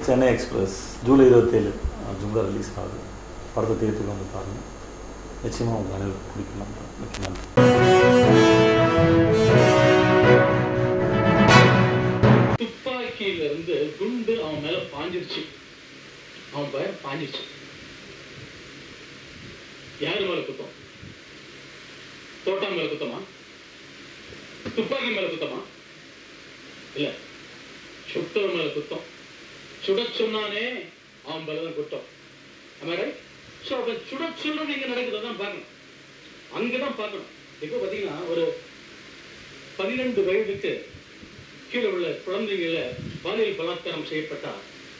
Chennai express July இருபத்தேழு jhumka release ஆகுது படத்தை தேர்த்துக்கு வந்து பாருங்கள் நிச்சயமாக உங்கள் அனைவருக்கும் பிடிக்கலாம் மிக்க நன்றி துப்பாக்கியில இருந்து குண்டு அவன் மேல பாஞ்சிருச்சு அவன் பயம் பாஞ்சிருச்சு யாரு மேல குத்தம் தோட்டா மேல குத்தமா துப்பாக்கி மேல குத்தமா இல்ல சுட்டவர் மேல குத்தம் சுட சொன்னானே அவன் மேலதான் குத்தம் அமரை சோ அப்ப சுட சொல்றது இங்க நடக்குதான் பார்க்கணும் அங்கதான் பார்க்கணும் இப்போ பாத்தீங்கன்னா ஒரு பன்னிரெண்டு வயதுக்கு கீழே உள்ள குழந்தைகளை பாலியல் பலாத்காரம் செய்யப்பட்டா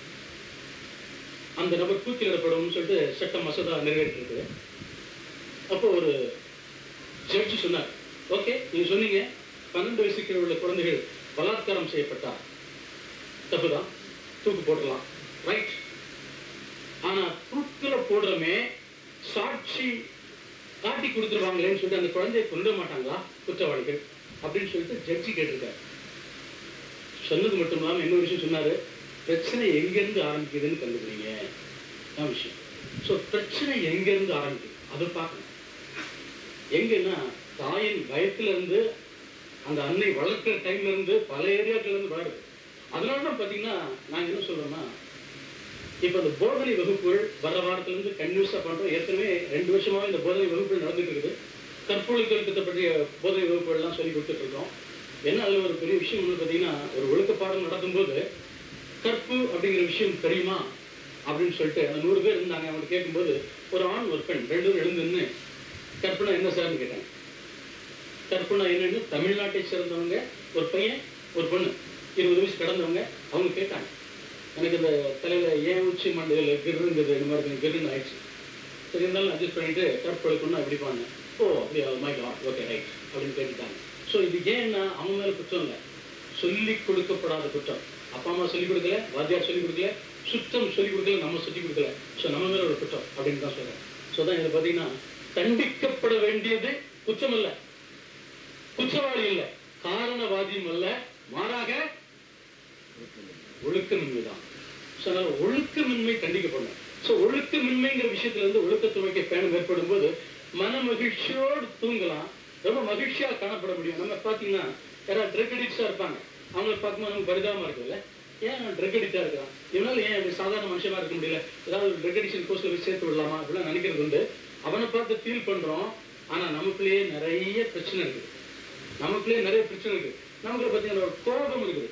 அந்த நபர் தூக்கிலிடப்படும் சொல்லிட்டு சட்ட மசோதா நிறைவேற்றிருக்கு அப்போ ஒரு ஜட்ஜி சொன்னார் ஓகே நீங்க சொன்னீங்க பன்னெண்டு வயசு கீழே உள்ள குழந்தைகள் பலாத்காரம் செய்யப்பட்டா தப்புதான் தூக்கு போடலாம் ரைட் ஆனா தூக்குல போடுறமே சாட்சி காட்டி கொடுத்துருவாங்களேன்னு சொல்லிட்டு அந்த குழந்தையை கொண்டு மாட்டாங்களா குற்றவாளிகள் அப்படின்னு சொல்லிட்டு ஜட்ஜி கேட்டிருக்காரு சொன்னது மட்டும் இல்லாம இன்னொரு விஷயம் சொன்னாரு பிரச்சனை எங்கிருந்து ஆரம்பிக்குதுன்னு கண்டுபிடிங்க அதான் விஷயம் ஸோ பிரச்சனை எங்கிருந்து ஆரம்பிக்குது அதை பார்க்கணும் எங்கன்னா தாயின் பயத்துல இருந்து அந்த அன்னை வளர்க்கிற டைம்ல இருந்து பல ஏரியாக்கள்ல இருந்து வளருது அதனால தான் பாத்தீங்கன்னா நாங்க என்ன சொல்றோம்னா இப்ப இந்த போதனை வகுப்புகள் வர வாரத்துல இருந்து கன்யூஸா பண்றோம் ஏற்கனவே ரெண்டு வருஷமாவே இந்த போதனை வகுப்புகள் நடந்துட்டு இருக்குது தற்பொழுது கல்வித்தை பற்றிய போதனை வகுப்புகள் எல்லாம் சொல்லி கொடுத்துட்டு இருக்கோம் என்ன அதுல ஒரு பெரிய விஷயம் வந்து பாத்தீங்கன்னா ஒரு ஒழுக்க பாடம் நடத்தும்போது கற்பு அப்படிங்கிற விஷயம் தெரியுமா அப்படின்னு சொல்லிட்டு அந்த நூறு பேர் இருந்தாங்க அவங்க கேட்கும்போது ஒரு ஆண் ஒரு பெண் ரெண்டு பேரும் எழுந்துன்னு கற்புனா என்ன சார்னு கேட்டாங்க கற்புனா என்னன்னு தமிழ்நாட்டை சேர்ந்தவங்க ஒரு பையன் ஒரு பொண்ணு இருபது வயசு கடந்தவங்க அவங்க கேட்டாங்க எனக்கு இந்த தலையில ஏன் உச்சி மண்டையில கிருங்கிறது இந்த மாதிரி கிருன்னு ஆயிடுச்சு சரி இருந்தாலும் அட்ஜஸ்ட் பண்ணிட்டு கற்பழுக்கணும்னா எப்படி பண்ண ஓ அப்படியா மை காட் ஓகே ரைட் அப்படின்னு கேட்டுட்டாங்க ஸோ இது ஏன்னா அவங்க மேல குற்றம் இல்லை சொல்லி கொடுக்கப்படாத குற்றம் அப்பா அம்மா சொல்லி கொடுக்கல வாத்தியார் சொல்லி கொடுக்கல சுத்தம் சொல்லி கொடுக்கல நம்ம சொல்லி கொடுக்கல ஸோ நம்ம மேல ஒரு குற்றம் அப்படின்னு தான் சொல்றேன் ஸோ தான் இதை பார்த்தீங்கன்னா தண்டிக்கப்பட வேண்டியது குற்றம் அல்ல குற்றவாளி இல்ல காரணவாதியும் அல்ல மாறாக ஒழுக்கமின்மை தான் ஸோ அதனால ஒழுக்கமின்மை கண்டிக்கப்படணும் ஸோ ஒழுக்கமின்மைங்கிற விஷயத்துல இருந்து ஒழுக்கத்துவைக்க பயணம் ஏற்படும் போது மன மகிழ்ச்சியோடு தூங்கலாம் ரொம்ப மகிழ்ச்சியா காணப்பட முடியும் நம்ம பாத்தீங்கன்னா யாராவது ட்ரக் அடிக்ஸா இருப்பாங்க அவங்கள பார்க்கும்போது நமக்கு பரிதாபமா இருக்குல்ல ஏன் ட்ரக் அடிக்டா இருக்கான் இவனால ஏன் இப்படி சாதாரண மனுஷனா இருக்க முடியல ஏதாவது ஒரு ட்ரக் அடிக்ஷன் கோர்ஸ்ல போய் சேர்த்து விடலாமா அப்படிலாம் நினைக்கிறது உண்டு அவனை பார்த்து ஃபீல் பண்றோம் ஆனா நமக்குள்ளேயே நிறைய பிரச்சனை இருக்குது நமக்குள்ளேயே நிறைய பிரச்சனை இருக்கு நமக்குள்ள பாத்தீங்கன்னா ஒரு கோபம் இருக்குது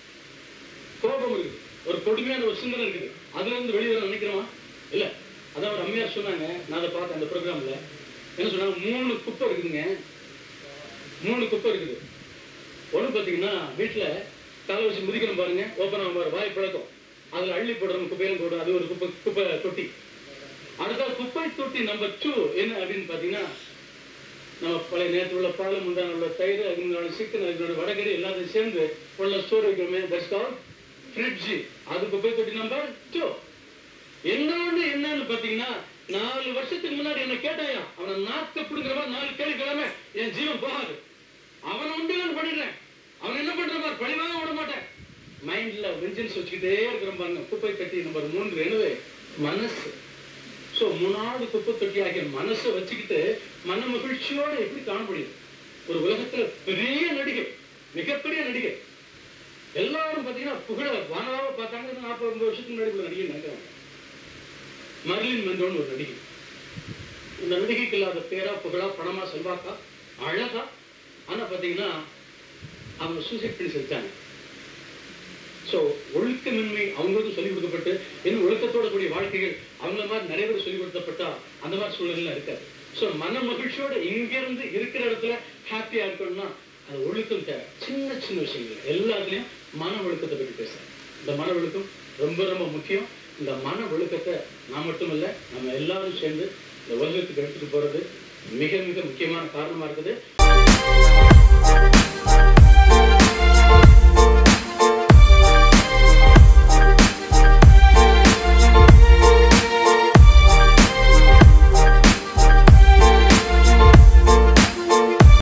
கோபம் இருக்குது ஒரு கொடுமையான ஒரு சிந்தனை இருக்குது அதுல இருந்து வெளியே வர நினைக்கிறோமா இல்ல அதான் ஒரு அம்மையார் சொன்னாங்க நான் அதை பார்த்தேன் அந்த ப்ரோக்ராம்ல என்ன சொன்னாங்க மூணு குப்பை இருக்குதுங்க மூணு குப்பை இருக்குது ஒண்ணு பாத்தீங்கன்னா வீட்டுல காலை வச்சு முதிக்கணும் பாருங்க ஓப்பன் ஆகும் பாரு வாய் பழக்கம் அதுல அள்ளி போடுறோம் குப்பையிலும் போடுறோம் அது ஒரு குப்பை குப்பை தொட்டி அடுத்த குப்பை தொட்டி நம்பர் டூ என்ன அப்படின்னு பாத்தீங்கன்னா நம்ம பழைய நேரத்தில் உள்ள பால் முந்தான உள்ள தயிர் அதுங்களோட சிக்கன் அதுங்களோட வடகறி எல்லாத்தையும் சேர்ந்து உள்ள ஸ்டோர் வைக்கிறோமே தட்ஸ் கால் ஃப்ரிட்ஜ் அது குப்பை தொட்டி நம்பர் டூ இன்னொன்னு என்னன்னு பாத்தீங்கன்னா நாலு வருஷத்துக்கு முன்னாடி என்ன கேட்டாயா அவனை நாக்க பிடுங்கிற மாதிரி நாலு கேள்வி கிழமை என் ஜீவன் போகாது அவனை உண்டு பண்ணிடுறேன் அவன் என்ன பண்ற மாதிரி பழிவாக விட மாட்டேன் மைண்ட்ல வெஞ்சன்ஸ் வச்சுக்கிட்டே இருக்கிற பாருங்க குப்பை கட்டி நம்பர் மூன்று என்னது மனசு சோ மூணாவது குப்பை தொட்டி ஆகிய மனசை வச்சுக்கிட்டு மன மகிழ்ச்சியோட எப்படி காண முடியும் ஒரு உலகத்துல பெரிய நடிகை மிகப்பெரிய நடிகை எல்லாரும் பாத்தீங்கன்னா புகழ வானலாவ பார்த்தாங்க நாற்பது ஐம்பது வருஷத்துக்கு முன்னாடி உள்ள நடிகை நினைக்கிறாங்க மர்லின் மென்றோன்னு ஒரு நடிகை இந்த நடிகைக்கு இல்லாத பேரா புகழா பணமா செல்வாக்கா அழகா ஆனா பாத்தீங்கன்னா அவங்க சூசைட் பண்ணி செஞ்சாங்க சோ ஒழுக்கமின்மை அவங்களுக்கும் சொல்லிக் கொடுக்கப்பட்டு இன்னும் ஒழுக்கத்தோட கூடிய வாழ்க்கைகள் அவங்கள மாதிரி நிறைய பேர் சொல்லிக் கொடுத்தப்பட்டா அந்த மாதிரி சூழ்நிலை இருக்காது சோ மன மகிழ்ச்சியோட இங்க இருந்து இருக்கிற இடத்துல ஹாப்பியா இருக்கணும்னா அது ஒழுக்கம் தேவை சின்ன சின்ன விஷயங்கள் எல்லாத்துலயும் மன ஒழுக்கத்தை பற்றி பேசுறேன் இந்த மன ஒழுக்கம் ரொம்ப ரொம்ப முக்கியம் இந்த மன ஒழுக்கத்தை நான் மட்டுமல்ல நம்ம எல்லாரும் சேர்ந்து இந்த உலகத்துக்கு எடுத்துட்டு போறது மிக மிக முக்கியமான காரணமா இருக்குது